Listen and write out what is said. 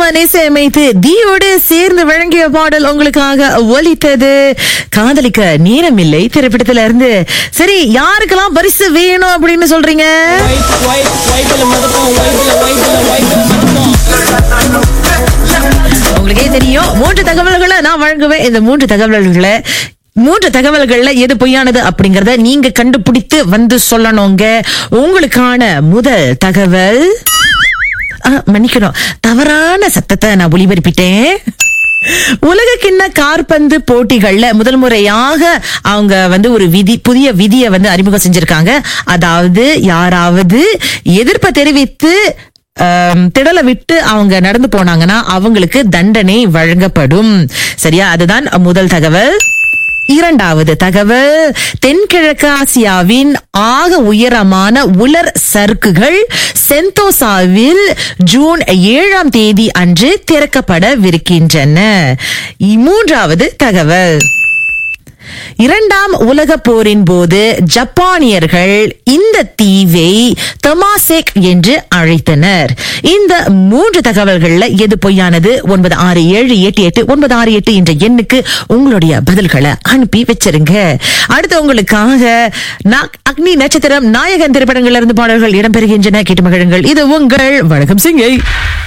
ரகுமான் இசையமைத்து தீயோடு சேர்ந்து வழங்கிய பாடல் உங்களுக்காக ஒலித்தது காதலிக்க நேரமில்லை திரைப்படத்துல இருந்து சரி யாருக்கெல்லாம் பரிசு வேணும் அப்படின்னு சொல்றீங்க உங்களுக்கே தெரியும் மூன்று தகவல்களை நான் வழங்குவேன் இந்த மூன்று தகவல்களை மூன்று தகவல்கள்ல எது பொய்யானது அப்படிங்கறத நீங்க கண்டுபிடித்து வந்து சொல்லணுங்க உங்களுக்கான முதல் தகவல் ஆ, மன்னிக்கணும் தவறான சத்தத்தை நான் ஒளிபரப்பிட்டேன் உலக கிண்ண கார்பந்து போட்டிகள்ல முதல் முறையாக அவங்க வந்து ஒரு விதி புதிய விதியை வந்து அறிமுகம் செஞ்சிருக்காங்க அதாவது யாராவது எதிர்ப்பை தெரிவித்து ஆம், திடலை விட்டு அவங்க நடந்து போனாங்கன்னா அவங்களுக்கு தண்டனை வழங்கப்படும் சரியா அதுதான் முதல் தகவல் இரண்டாவது தகவல் தென்கிழக்கு ஆசியாவின் ஆக உயரமான உலர் சறுக்குகள் செந்தோசாவில் ஜூன் ஏழாம் தேதி அன்று திறக்கப்படவிருக்கின்றன மூன்றாவது தகவல் இரண்டாம் உலக போரின் போது ஜப்பானியர்கள் இந்த தீவை தமாசெக் என்று அழைத்தனர் இந்த மூன்று தகவல்கள்ல எது பொய்யானது ஒன்பது ஆறு ஏழு எட்டு எட்டு ஒன்பது ஆறு எட்டு என்ற எண்ணுக்கு உங்களுடைய பதில்களை அனுப்பி வச்சிருங்க அடுத்து உங்களுக்காக நா- அக்னி நட்சத்திரம் நாயகன் திரைப்படங்கள்ல இருந்து பாடல்கள் இடம்பெறுகின்றன கேட்டு மகிழுங்கள் இது உங்கள் வணக்கம் சிங்கை